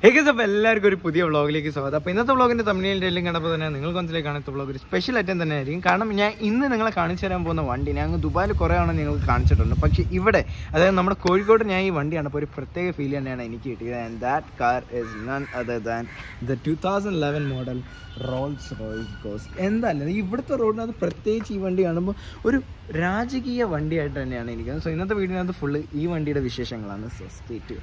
ഹേഗസ് അപ്പോൾ എല്ലാവർക്കും ഒരു പുതിയ വ്ളോഗിലേക്ക് സ്വാഗതം അപ്പോൾ ഇന്നത്തെ വ്ളോഗിന്റെ തമിഴിൻ്റെ എല്ലാം കണ്ടപ്പോൾ തന്നെ നിങ്ങൾക്ക് മനസ്സിലേക്ക് കാണുന്ന വ്ളോഗ് ഒരു സ്പെഷ്യൽ ഐറ്റം തന്നെ ആയിരിക്കും കാരണം ഞാൻ ഇന്ന് നിങ്ങളെ കാണിച്ചു തരാൻ പോകുന്ന വണ്ടി ഞാൻ അങ്ങ് ദുബായിൽ കുറേ ആണ് നിങ്ങൾക്ക് കാണിച്ചിട്ടുണ്ട് പക്ഷേ ഇവിടെ അതായത് നമ്മുടെ കോഴിക്കോട് ഞാൻ ഈ വണ്ടിയാണ് അപ്പോൾ ഒരു പ്രത്യേക ഫീൽ തന്നെയാണ് എനിക്ക് കിട്ടിയത് and that car is none other than the two thousand eleven model Rolls Royce ഗോസ് എന്തായാലും ഇവിടുത്തെ റോഡിനകത്ത് പ്രത്യേകിച്ച് ഈ വണ്ടി കാണുമ്പോൾ ഒരു രാജകീയ വണ്ടിയായിട്ട് തന്നെയാണ് എനിക്ക് സോ ഇന്നത്തെ വീടിനകത്ത് ഫുള്ള് ഈ വണ്ടിയുടെ വിശേഷങ്ങളാണ് സോ സ്റ്റേറ്റ്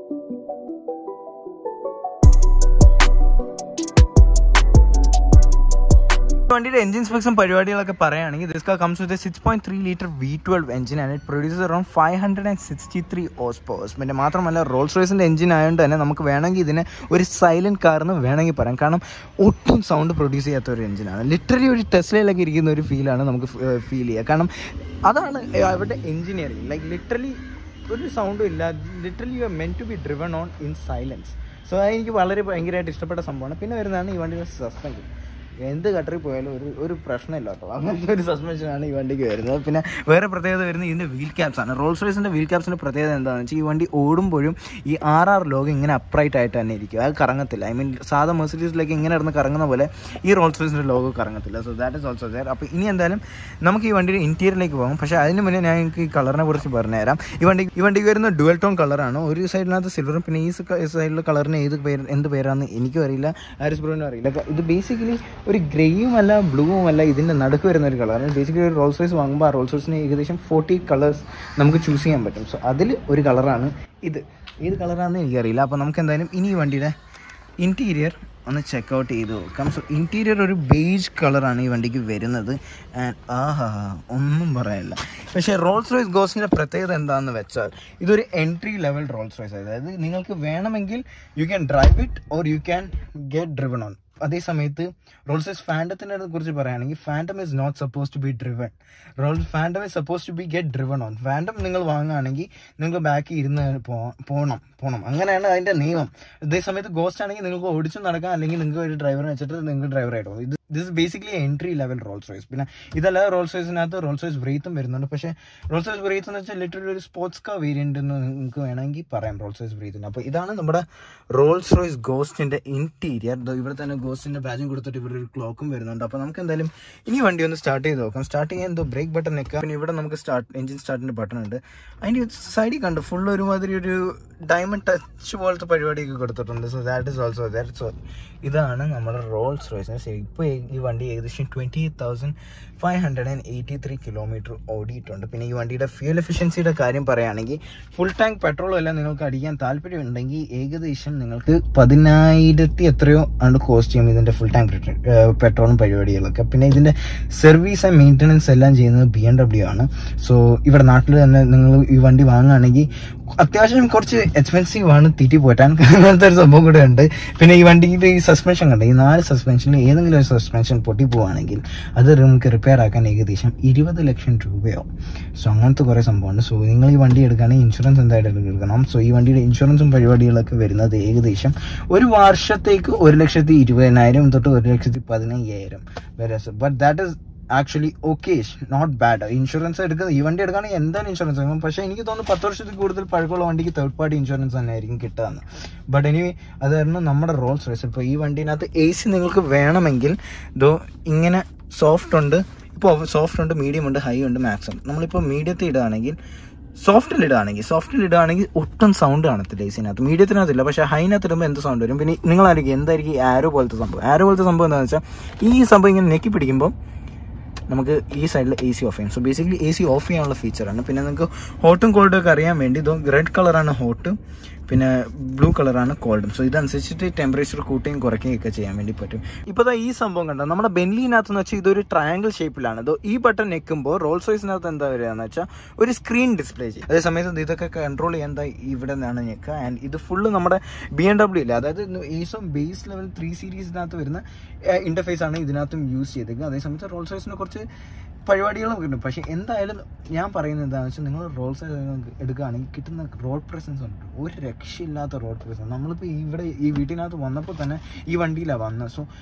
വണ്ടിയുടെ എഞ്ചിൻ സ്പെക്സും പരിപാടികളൊക്കെ പറയുകയാണെങ്കിൽ this car comes with six point three litre V twelve engine and it produces around five hundred and sixty three horse powers പിന്നെ മാത്രമല്ല റോൾസ് റോയ്സിൻ്റെ എഞ്ചിൻ ആയതുകൊണ്ട് തന്നെ നമുക്ക് വേണമെങ്കിൽ ഇതിനെ ഒരു സൈലൻറ്റ് കാർ എന്ന് വേണമെങ്കിൽ പറയാം കാരണം ഒട്ടും സൗണ്ട് പ്രൊഡ്യൂസ് ചെയ്യാത്ത ഒരു എഞ്ചിനാണ് ലിറ്ററലി ഒരു ടെസ്ലയിലൊക്കെ ഇരിക്കുന്ന ഒരു ഫീലാണ് നമുക്ക് ഫീൽ ചെയ്യുക കാരണം അതാണ് അവരുടെ എഞ്ചിനീയറിംഗ് ലൈക്ക് ലിറ്ററലി ഒരു സൗണ്ടും ഇല്ല literally you are meant to be driven on in silence so അതെനിക്ക് വളരെ ഭയങ്കരമായിട്ട് ഇഷ്ടപ്പെട്ട സംഭവമാണ് പിന്നെ വരുന്നതാണ് ഈ വണ്ടിയുടെ സസ്പെൻഷൻ എന്ത് കട്ടറിൽ പോയാലും ഒരു ഒരു പ്രശ്നമില്ല കേട്ടോ അങ്ങനത്തെ ഒരു സസ്പെൻഷനാണ് ഈ വണ്ടിക്ക് വരുന്നത് പിന്നെ വേറെ പ്രത്യേകത വരുന്നത് ഇതിൻ്റെ വീൽ ക്യാപ്സ് ആണ് റോൾസ് റോയ്സിൻ്റെ വീൽ ക്യാപ്സിൻ്റെ പ്രത്യേകത എന്താണെന്ന് വെച്ചാൽ ഈ വണ്ടി ഓടുമ്പോഴും ഈ ആർ ആർ ലോഗ് ഇങ്ങനെ അപ്രൈറ്റ് ആയിട്ട് തന്നെ ഇരിക്കും അത് കറങ്ങത്തില്ല ഐ മീൻ സാധാ മെർസിഡീസിലേക്ക് ഇങ്ങനെ ഇറന്ന് കറങ്ങുന്ന പോലെ ഈ റോൾസ് റോയ്സിൻ്റെ ലോഗോ കറങ്ങത്തില്ല so that is also there അപ്പോൾ ഇനി എന്തായാലും നമുക്ക് ഈ വണ്ടിയുടെ ഇൻറ്റീരിയറിലേക്ക് പോകാം പക്ഷേ അതിന് മുന്നേ ഞാൻ എനിക്ക് ഈ കളറിനെ കുറിച്ച് പറഞ്ഞുതരാം ഈ വണ്ടി ഈ വണ്ടിക്ക് വരുന്ന ഡുവൽ ടോൺ കളറാണ് ഒരു സൈഡിനകത്ത് സിൽവറും പിന്നെ ഈ സൈഡിലെ കളറിന് ഏത് പേര് എന്ത് പേരാണെന്ന് എനിക്കും അറിയില്ല ആരിസ് ബ്രോനും അറിയില്ല ഇത് ബേസിക്കലി ഒരു ഗ്രേയും അല്ല ബ്ലൂവും അല്ല ഇതിൻ്റെ നടുക്ക് വരുന്ന ഒരു കളറാണ് ബേസിക്കലി ഒരു റോൾസ് റോയ്സ് വാങ്ങുമ്പോൾ ആ റോൾസ് റോയ്സിന് ഏകദേശം ഫോർട്ടി കളേഴ്സ് നമുക്ക് ചൂസ് ചെയ്യാൻ പറ്റും സോ അതിൽ ഒരു കളറാണ് ഇത് ഏത് കളറാണെന്ന് എനിക്കറിയില്ല അപ്പോൾ നമുക്ക് എന്തായാലും ഇനി ഈ വണ്ടിയുടെ ഇൻറ്റീരിയർ ഒന്ന് ചെക്ക് ഔട്ട് ചെയ്ത് നോക്കാം സോ ഇൻറ്റീരിയർ ഒരു ബേജ് കളറാണ് ഈ വണ്ടിക്ക് വരുന്നത് ആൻഡ് ആഹാ ഒന്നും പറയാനില്ല പക്ഷേ റോൾസ് റോയ്സ് ഗോസിൻ്റെ പ്രത്യേകത എന്താണെന്ന് വെച്ചാൽ ഇതൊരു എൻട്രി ലെവൽ റോൾസ് റോയ്സ് അതായത് നിങ്ങൾക്ക് വേണമെങ്കിൽ you can drive it or you can get driven on അതേ സമയത്ത് റോൾസ് റോയ്സ് ഫാൻഡത്തിനെ കുറിച്ച് പറയുകയാണെങ്കിൽ Phantom is not suppose to be driven Rolls Phantom is suppose to be get driven on Phantom നിങ്ങൾ വാങ്ങുകയാണെങ്കിൽ നിങ്ങൾ ബാക്കിൽ ഇരുന്ന് പോകണം പോകണം അങ്ങനെയാണ് അതിൻ്റെ നിയമം അതേ സമയത്ത് ഗോസ്റ്റ് ആണെങ്കിൽ നിങ്ങൾക്ക് ഓടിച്ചു നടക്കാം അല്ലെങ്കിൽ നിങ്ങൾക്ക് ഒരു ഡ്രൈവറെ വെച്ചിട്ട് നിങ്ങൾ ഡ്രൈവറായിട്ട് പോകും ഇത് this basically entry level Rolls Royce പിന്നെ ഇതല്ലാതെ റോൾസ് റോയ്സിനകത്ത് റോൾസ് റോയ്സ് ബ്രീത്തും വരുന്നുണ്ട് പക്ഷേ റോൾസ് റോയ്സ് ബ്രീത്ത് എന്ന് വെച്ചാൽ ലിറ്ററലി ഒരു സ്പോർട്സ് കാർ വേരിയൻ്റ് എന്ന് നിങ്ങൾക്ക് വേണമെങ്കിൽ പറയാം റോൾസ് റോയ്സ് ബ്രീത്തിന് അപ്പോൾ ഇതാണ് നമ്മുടെ റോൾസ് റോയ്സ് ഗോസ്റ്റിൻ്റെ ഇൻറ്റീരിയർ ഇവിടെ തന്നെ ഗോസ്റ്റിൻ്റെ ബാജും കൊടുത്തിട്ട് ഇവിടെ ഒരു ക്ലോക്കും വരുന്നുണ്ട് അപ്പോൾ നമുക്ക് എന്തായാലും ഇനി വണ്ടി ഒന്ന് സ്റ്റാർട്ട് ചെയ്ത് നോക്കാം സ്റ്റാർട്ട് ചെയ്യാൻ എന്തോ ബ്രേക്ക് ബട്ടൺ നിൽക്കാം പിന്നെ ഇവിടെ നമുക്ക് സ്റ്റാർട്ട് എഞ്ചിൻ സ്റ്റാർട്ടിൻ്റെ ബട്ടൺ ഉണ്ട് അതിൻ്റെ സൈഡിൽ കണ്ട് ഫുൾ ഒരുമാതിരി ഒരു ഡയമണ്ട് ടച്ച് പോലത്തെ പരിപാടിയൊക്കെ കൊടുത്തിട്ടുണ്ട് so that is also that so ഇതാണ് നമ്മുടെ റോൾസ് റോയ്സ് ഇപ്പോൾ ഈ വണ്ടി ഏകദേശം twenty eight thousand five hundred and eighty three kilometre ഓടിയിട്ടുണ്ട് പിന്നെ ഈ വണ്ടിയുടെ ഫ്യൂൽ എഫിഷ്യൻസിയുടെ കാര്യം പറയുകയാണെങ്കിൽ ഫുൾ ടാങ്ക് പെട്രോളും എല്ലാം നിങ്ങൾക്ക് അടിക്കാൻ താല്പര്യമുണ്ടെങ്കിൽ ഏകദേശം നിങ്ങൾക്ക് പതിനായിരത്തി എത്രയോ ആണ് കോസ്റ്റ് ചെയ്യും ഇതിൻ്റെ ഫുൾ ടാങ്ക് പെട്രോളും പരിപാടികളൊക്കെ പിന്നെ ഇതിൻ്റെ സർവീസ് ആൻഡ് മെയിൻ്റനൻസ് എല്ലാം ചെയ്യുന്നത് ബി എം ഡബ്ല്യു ആണ് സോ ഇവിടെ നാട്ടിൽ തന്നെ നിങ്ങൾ ഈ വണ്ടി വാങ്ങുകയാണെങ്കിൽ അത്യാവശ്യം കുറച്ച് എക്സ്പെൻസീവ് ആണ് തീറ്റി പോറ്റാൻ അങ്ങനത്തെ ഒരു സംഭവം കൂടെ ഉണ്ട് പിന്നെ ഈ വണ്ടിയുടെ ഈ സസ്പെൻഷൻ കണ്ട ഈ നാല് സസ്പെൻഷനിൽ ഏതെങ്കിലും ഒരു സസ്പെൻഷൻ പൊട്ടി പോവുകയാണെങ്കിൽ അത് നമുക്ക് റിപ്പയർ ആക്കാൻ ഏകദേശം ഇരുപത് ലക്ഷം രൂപയാവും സോ അങ്ങനത്തെ കുറേ സംഭവമുണ്ട് സോ നിങ്ങൾ ഈ വണ്ടി എടുക്കുകയാണെങ്കിൽ ഇൻഷുറൻസ് എന്തായാലും എടുക്കണം സോ ഈ വണ്ടിയുടെ ഇൻഷുറൻസും പരിപാടികളൊക്കെ വരുന്നത് ഏകദേശം ഒരു വർഷത്തേക്ക് ഒരു ലക്ഷത്തി ഇരുപതിനായിരം തൊട്ട് ഒരു ലക്ഷത്തി പതിനയ്യായിരം വരെ but that is actually okay not bad insurance എടുക്കുന്നത് ഈ വണ്ടി എടുക്കുകയാണെങ്കിൽ എന്തായാലും ഇൻഷുറൻസ് എടുക്കും പക്ഷേ എനിക്ക് തോന്നുന്നു പത്ത് വർഷത്തിൽ കൂടുതൽ പഴക്കമുള്ള വണ്ടിക്ക് തേർഡ് പാർട്ടി ഇൻഷുറൻസ് തന്നെ ആയിരിക്കും കിട്ടുകയെന്ന് ബട്ട് ഇനി അതായിരുന്നു നമ്മുടെ റോൾസ് റോയ്സ് ഇപ്പോൾ ഈ വണ്ടീനകത്ത് എ സി നിങ്ങൾക്ക് വേണമെങ്കിൽ ഇതോ ഇങ്ങനെ സോഫ്റ്റ് ഉണ്ട് ഇപ്പോൾ സോഫ്റ്റ് ഉണ്ട് മീഡിയം ഉണ്ട് ഹൈ ഉണ്ട് മാക്സിമം നമ്മളിപ്പോൾ മീഡിയത്തിൽ ഇടുകയാണെങ്കിൽ സോഫ്റ്റിൽ ഇടുകയാണെങ്കിൽ സോഫ്റ്റിൽ ഇടുകയാണെങ്കിൽ ഒട്ടും സൗണ്ട് കാണത്തില്ല എസിനകത്ത് മീഡിയത്തിനകത്തില്ല പക്ഷേ ഹൈനകത്ത് ഇടുമ്പോൾ എന്ത് സൗണ്ട് വരും പിന്നെ നിങ്ങളായിരിക്കും എന്തായിരിക്കും ഈ ആരോ പോലത്തെ സംഭവം ആരോ പോലത്തെ സംഭവം എന്താണെന്ന് വെച്ചാൽ ഈ സംഭവം ഇങ്ങനെ നെക്കി പിടിക്കുമ്പോൾ നമുക്ക് ഈ സൈഡിൽ എ സി ഓഫ് ചെയ്യാം so basically A C off ചെയ്യാനുള്ള ഫീച്ചറാണ് പിന്നെ നിങ്ങൾക്ക് ഹോട്ടും കോൾഡും ഒക്കെ അറിയാൻ വേണ്ടി ഇത് റെഡ് കളറാണ് ഹോട്ട് പിന്നെ ബ്ലൂ കളറാണ് കോൾഡും സോ ഇതനുസരിച്ചിട്ട് ടെമ്പറേച്ചർ കൂട്ടുകയും കുറയ്ക്കുകയും ഒക്കെ ചെയ്യാൻ വേണ്ടി പറ്റും ഇപ്പോൾ ഈ സംഭവം കണ്ടോ നമ്മുടെ ബെൻലിനകത്ത് എന്ന് വെച്ചാൽ ഇതൊരു ട്രയാങ്കിൾ ഷേപ്പിലാണ് ഇതോ ഈ ബട്ടൺ ഞെക്കുമ്പോൾ റോൾസ് റോയ്സിനകത്ത് എന്താ വരിക എന്ന് വെച്ചാൽ ഒരു സ്ക്രീൻ ഡിസ്പ്ലേ ചെയ്യും അതേ സമയത്ത് ഇതൊക്കെ കൺട്രോൾ ചെയ്യാൻ എന്താ ഇവിടെ നിന്നാണ് ഞെക്കുക ആൻഡ് ഇത് ഫുള്ള് നമ്മുടെ ബി എം ഡബ്ല്യു ഇല്ല അതായത് ഏസും ബേസ് ലെവൽ ത്രീ സീരീസിനകത്ത് വരുന്ന ഇന്റർഫേസ് ആണ് ഇതിനകത്തും യൂസ് ചെയ്തേക്കുന്നത് അതേ സമയത്ത് റോൾസ് റോയ്സിനെ കുറച്ച് പരിപാടികളും കിട്ടും പക്ഷേ എന്തായാലും ഞാൻ പറയുന്നത് എന്താണെന്ന് വെച്ചാൽ നിങ്ങൾ റോൾസ് എടുക്കുകയാണെങ്കിൽ കിട്ടുന്ന റോഡ് പ്രസൻസ് ഉണ്ട് ഒരു രക്ഷയില്ലാത്ത റോഡ് പ്രസൻസ് നമ്മളിപ്പോൾ ഇവിടെ ഈ വീട്ടിനകത്ത് വന്നപ്പോൾ തന്നെ ഈ വണ്ടിയിലാണ് വന്നത് സോ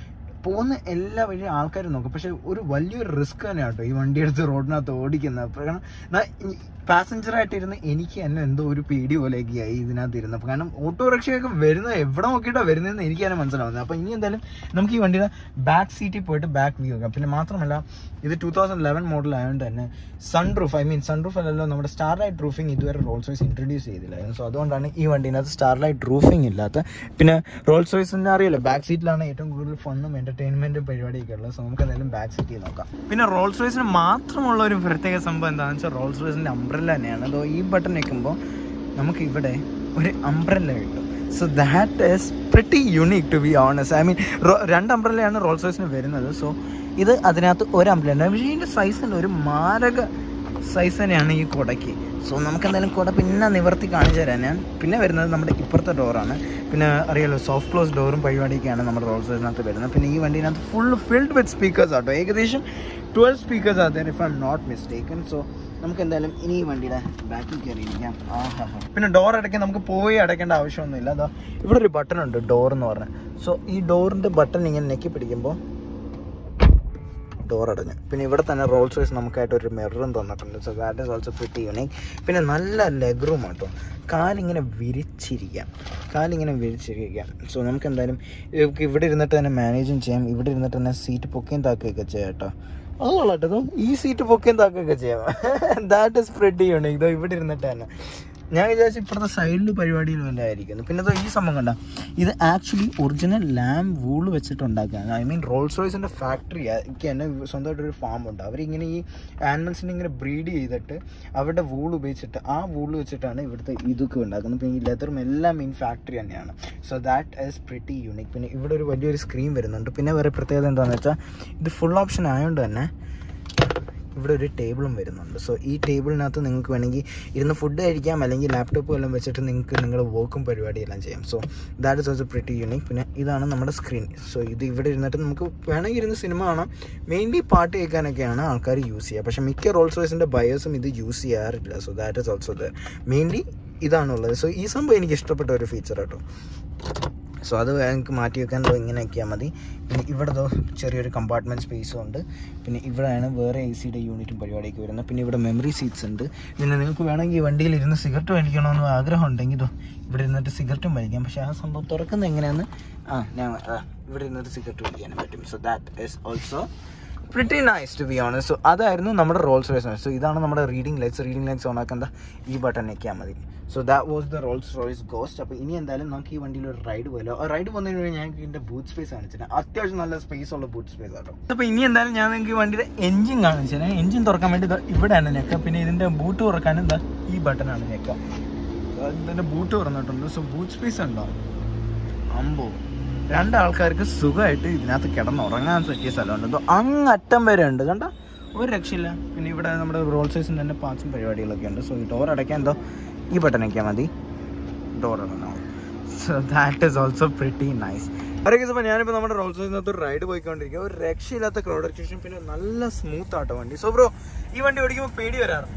പോകുന്ന എല്ലാ വഴി ആൾക്കാരും നോക്കും പക്ഷെ ഒരു വലിയൊരു റിസ്ക് തന്നെയാണ് കേട്ടോ ഈ വണ്ടി എടുത്ത് റോഡിനകത്ത് ഓടിക്കുന്നത് കാരണം പാസഞ്ചറായിട്ട് ഇരുന്ന് എനിക്ക് തന്നെ എന്തോ ഒരു പേടി പോലെയൊക്കെ ആയി ഇതിനകത്ത് ഇരുന്നപ്പോൾ കാരണം ഓട്ടോറിക്ഷയൊക്കെ വരുന്നത് എവിടെ നോക്കിയിട്ടാണ് വരുന്നതെന്ന് എനിക്ക് തന്നെ മനസ്സിലാവുന്നത് അപ്പോൾ ഇനി എന്തായാലും നമുക്ക് ഈ വണ്ടിയുടെ ബാക്ക് സീറ്റിൽ പോയിട്ട് ബാക്ക് വ്യൂ വെക്കാം പിന്നെ മാത്രമല്ല ഇത് ടൂ തൗസൻഡ് ലെവൻ മോഡൽ ആയതുകൊണ്ട് തന്നെ sun roof I mean sun roof അല്ലല്ലോ നമ്മുടെ സ്റ്റാർ ലൈറ്റ് റൂഫിംഗ് ഇതുവരെ റോൾസ് റോയ്സ് ഇൻട്രൊഡ്യൂസ് ചെയ്തില്ലായിരുന്നു സോ അതുകൊണ്ടാണ് ഈ വണ്ടീനകത്ത് സ്റ്റാർ ലൈറ്റ് റൂഫിംഗ് ഇല്ലാത്ത പിന്നെ റോൾസ് റോയ്സിന് അറിയാലോ ബാക്ക് സീറ്റിലാണ് ഏറ്റവും കൂടുതൽ ഫണ്ണും എന്റർടൈൻമെന്റും പരിപാടിയൊക്കെ ഉള്ളത് സോ നമുക്ക് എന്തായാലും ബാക്ക് സീറ്റിൽ നോക്കാം പിന്നെ റോൾസ് റോയ്സിന് മാത്രമുള്ള ഒരു പ്രത്യേക സംഭവം എന്താണെന്ന് വെച്ചാൽ റോൾസ് റോയ്സിന്റെ അംബ്രല്ല തന്നെയാണ് അതോ ഈ ബട്ടൺ നിൽക്കുമ്പോൾ നമുക്ക് ഇവിടെ ഒരു അംബ്രല്ല കിട്ടും so that is pretty unique to be honest I mean രണ്ട് അംബ്രല്ലയാണ് റോൾസ് റോയ്സിന് വരുന്നത് സോ ഇത് അതിനകത്ത് ഒരു അംബ്രല്ല പക്ഷേ ഇതിൻ്റെ സൈസിൽ ഒരു മാരക സൈസ് തന്നെയാണ് ഈ കുടയ്ക്ക് സോ നമുക്ക് എന്തായാലും കുട പിന്നെ നിവർത്തി കാണിച്ചു തരാം ഞാൻ പിന്നെ വരുന്നത് നമ്മുടെ ഇപ്പുറത്തെ ഡോറാണ് പിന്നെ അറിയാലോ സോഫ്റ്റ് ക്ലോസ് ഡോറും പരിപാടിയൊക്കെയാണ് നമ്മുടെ റോൾസ് റോയ്സിനകത്ത് വരുന്നത് പിന്നെ ഈ വണ്ടിനകത്ത് ഫുൾ ഫിൽഡ് വിത്ത് സ്പീക്കേഴ്സ് ആട്ടോ ഏകദേശം ട്വൽവ് സ്പീക്കേഴ്സ് ആദ്യം if I'm not mistaken so നമുക്ക് എന്തായാലും ഇനി ഈ വണ്ടിയുടെ ബാക്കിൽ കയറിയിരിക്കാം ആഹാ പിന്നെ ഡോർ അടയ്ക്കാൻ നമുക്ക് പോയി അടയ്ക്കേണ്ട ആവശ്യമൊന്നുമില്ല അതാ ഇവിടെ ഒരു ബട്ടൺ ഉണ്ട് ഡോർ എന്ന് പറഞ്ഞാൽ സോ ഈ ഡോറിൻ്റെ ബട്ടൺ ഇങ്ങനെ നെക്കി പിടിക്കുമ്പോൾ ഡോർ അടഞ്ഞു പിന്നെ ഇവിടെ തന്നെ റോൾസ് റോയ്സ് നമുക്കായിട്ട് ഒരു മിററും തന്നിട്ടുണ്ട് so that is also pretty unique പിന്നെ നല്ല ലെഗ് റൂം ആട്ടോ കാലിങ്ങനെ വിരിച്ചിരിക്കാം കാലിങ്ങനെ വിരിച്ചിരിക്കാം സോ നമുക്ക് എന്തായാലും ഇവർക്ക് ഇവിടെ ഇരുന്നിട്ട് തന്നെ മാനേജും ചെയ്യാം ഇവിടെ ഇരുന്നിട്ട് തന്നെ സീറ്റ് പൊക്കുകയും താക്കുകയൊക്കെ ചെയ്യാം കേട്ടോ അത് കൊള്ളാട്ടോ ഈ സീറ്റ് പൊക്കുകയും താക്കുകയൊക്കെ ചെയ്യാം ദാറ്റ് ഇസ് പ്രിറ്റി യൂണിക് ഇതോ ഇവിടെ ഇരുന്നിട്ട് തന്നെ ഞാൻ വിചാരിച്ചു ഇപ്പുറത്തെ സൈഡിൽ പരിപാടിയിലും എല്ലാം ആയിരിക്കുന്നു പിന്നെ ദോ ഈ സംഭവം കണ്ട ഇത് ആക്ച്വലി ഒറിജിനൽ ലാം വൂള് വെച്ചിട്ട് ഉണ്ടാക്കുകയാണ് ഐ മീൻ റോൾസ് റോയ്സിൻ്റെ ഫാക്ടറി എനിക്ക് തന്നെ സ്വന്തമായിട്ടൊരു ഫാം ഉണ്ട് അവരിങ്ങനെ ഈ ആനിമൽസിനെ ഇങ്ങനെ ബ്രീഡ് ചെയ്തിട്ട് അവരുടെ വൂൾ ഉപയോഗിച്ചിട്ട് ആ വൂൾ വെച്ചിട്ടാണ് ഇവിടുത്തെ ഇതൊക്കെ ഉണ്ടാക്കുന്നത് പിന്നെ ഈ ലെതറും എല്ലാം മെയിൻ ഫാക്ടറി തന്നെയാണ് so that is pretty unique പിന്നെ ഇവിടെ ഒരു വലിയൊരു സ്ക്രീൻ വരുന്നുണ്ട് പിന്നെ വേറെ പ്രത്യേകത എന്താണെന്ന് വെച്ചാൽ ഇത് ഫുൾ ഓപ്ഷൻ ആയതുകൊണ്ട് തന്നെ ഇവിടെ ഒരു ടേബിളും വരുന്നുണ്ട് സോ ഈ ടേബിളിനകത്ത് നിങ്ങൾക്ക് വേണമെങ്കിൽ ഇരുന്ന് ഫുഡ് കഴിക്കാം അല്ലെങ്കിൽ ലാപ്ടോപ്പ് എല്ലാം വെച്ചിട്ട് നിങ്ങൾക്ക് നിങ്ങളുടെ വർക്കും പരിപാടിയെല്ലാം ചെയ്യാം so that is also pretty unique പിന്നെ ഇതാണ് നമ്മുടെ സ്ക്രീൻ സോ ഇത് ഇവിടെ ഇരുന്നിട്ട് നമുക്ക് വേണമെങ്കിൽ ഇരുന്ന് സിനിമ കാണാം മെയിൻലി പാട്ട് കേൾക്കാനൊക്കെയാണ് ആൾക്കാർ യൂസ് ചെയ്യുക പക്ഷേ മിക്ക റോൾസ് റോയ്സിൻ്റെ ബയേഴ്സും ഇത് യൂസ് ചെയ്യാറില്ല so that is also the mainly ഇതാണുള്ളത് സോ ഈ സംഭവം എനിക്ക് ഇഷ്ടപ്പെട്ട ഒരു ഫീച്ചർ കേട്ടോ സോ അത് എനിക്ക് മാറ്റി വെക്കാൻ ദോ ഇങ്ങനെ ആക്കിയാൽ മതി പിന്നെ ഇവിടെ ദോ ചെറിയൊരു കമ്പാർട്ട്മെൻറ്റ് സ്പേസും ഉണ്ട് പിന്നെ ഇവിടെയാണ് വേറെ എ സിയുടെ യൂണിറ്റും പരിപാടിയൊക്കെ വരുന്നത് പിന്നെ ഇവിടെ മെമ്മറി സീറ്റ്സ് ഉണ്ട് പിന്നെ നിങ്ങൾക്ക് വേണമെങ്കിൽ ഈ വണ്ടിയിൽ ഇരുന്ന് സിഗരറ്റ് വലിക്കണമെന്ന് ആഗ്രഹം ഉണ്ടെങ്കിൽ ഇതോ ഇവിടെ ഇരുന്നിട്ട് സിഗരറ്റും വലിക്കാം പക്ഷേ ആ സംഭവം തുറക്കുന്നത് എങ്ങനെയാന്ന് ആ ഞാൻ ആ, ഇവിടെ ഇരുന്നിട്ട് സിഗരറ്റ് വലിക്കാനും പറ്റും so that is also pretty nice to be honest so അതായിരുന്നു നമ്മുടെ റോൾസ് റോയ്സ് സോ ഇതാണ് നമ്മുടെ reading lights reading lights on ആക്കുന്ന ഈ ബട്ടൺ ഞെക്കിയാൽ മതി so that was the Rolls Royce ghost അപ്പോൾ ഇനി എന്തായാലും നമുക്ക് ഈ വണ്ടിയിൽ ഒരു റൈഡ് പോയല്ലോ റൈഡ് പോകുന്നതിന് വേണ്ടി ഞാൻ ഇതിൻ്റെ ബൂട്ട് സ്പേസ് കാണിച്ചിട്ട് അത്യാവശ്യം നല്ല സ്പേസ് ഉള്ള ബൂട്ട് സ്പേസ് ആട്ടോ അപ്പോൾ ഇനി എന്തായാലും ഞാൻ നിങ്ങൾക്ക് ഈ വണ്ടിയുടെ എഞ്ചിൻ കാണിച്ചു തരാം എഞ്ചിൻ തുറക്കാൻ വേണ്ടി ദാ ഇവിടെയാണ് ഞെക്കുക പിന്നെ ഇതിൻ്റെ ബൂട്ട് തുറക്കാൻ എന്താ ഈ ബട്ടണാണ് ഞെക്കുക ഇതിൻ്റെ ബൂട്ട് തുറന്നിട്ടുണ്ട് സോ ബൂട്ട് സ്പേസ് ഉണ്ടോ അമ്പോ രണ്ടാൾക്കാർക്ക് സുഖമായിട്ട് ഇതിനകത്ത് കിടന്നുറങ്ങാൻ പറ്റിയ സ്ഥലമുണ്ട് എന്തോ അങ്ങറ്റം വരെ ഉണ്ട് കണ്ട ഒരു രക്ഷയില്ല പിന്നെ ഇവിടെ നമ്മുടെ റോൾ സൈസിൻ്റെ തന്നെ പാർട്സും പരിപാടികളൊക്കെ ഉണ്ട് സോ ഈ ഡോർ അടയ്ക്കാൻ എന്തോ ഈ ബട്ടൺ അടയ്ക്കാൻ മതി ഡോർ അടക്കണം so that is also pretty nice അവരൊക്കെ ഇപ്പോൾ ഞാനിപ്പോൾ നമ്മുടെ റോൾ സൈസിനകത്ത് ഒരു റൈഡ് പോയിക്കൊണ്ടിരിക്കുക ഒരു രക്ഷയില്ലാത്ത ക്രൗഡ് അട്രാക്ഷൻ പിന്നെ നല്ല സ്മൂത്ത് ആട്ടോ വണ്ടി സോ ബ്രോ ഈ വണ്ടി ഓടിക്കുമ്പോൾ പേടി വരാറുണ്ടോ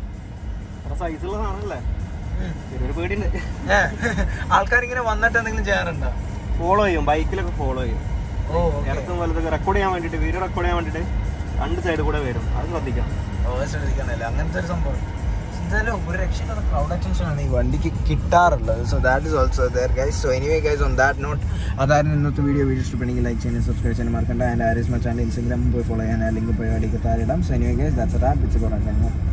സൈസുള്ള സാധനല്ലേ ചെറിയൊരു പേടിയുണ്ട് ആൾക്കാരിങ്ങനെ വന്നിട്ട് എന്തെങ്കിലും ചെയ്യാറുണ്ടോ ഫോളോ ചെയ്യും ബൈക്കിലൊക്കെ ഫോളോ ചെയ്യും ഓ ഇടത്തും വലുതൊക്കെ റെക്കോർഡ് ചെയ്യാൻ വേണ്ടിയിട്ട് വീഡിയോ റെക്കോർഡ് ചെയ്യാൻ വേണ്ടിയിട്ട് രണ്ട് സൈഡ് കൂടെ വരും അത് ശ്രദ്ധിക്കാം ഓ ശ്രദ്ധിക്കണല്ലേ അങ്ങനത്തെ ഒരു സംഭവം എന്തായാലും ഒരു രക്ഷയില്ലാത്ത ക്രൗഡ് അറ്റൻഷൻ ആണ് ഈ വണ്ടിക്ക് കിട്ടാറുള്ളത് so that is also there guys so anyway guys on that note അതായിരുന്നു ഇന്നത്തെ വീഡിയോ വീഡിയോ ഇഷ്ടപ്പെടുമെങ്കിൽ ലൈക്ക് ചെയ്യാനും സബ്സ്ക്രൈബ് ചെയ്യാനും മറക്കണ്ട ആൻഡ് ആരിസ് മച്ചാൻ്റെ ഇൻസ്റ്റാഗ്രാമിൽ പോയി ഫോളോ ചെയ്യാൻ ആ ലിങ്ക് പരിപാടിക്ക് താഴെ ഇടാം so anyway guys that's wrap it's കുറേ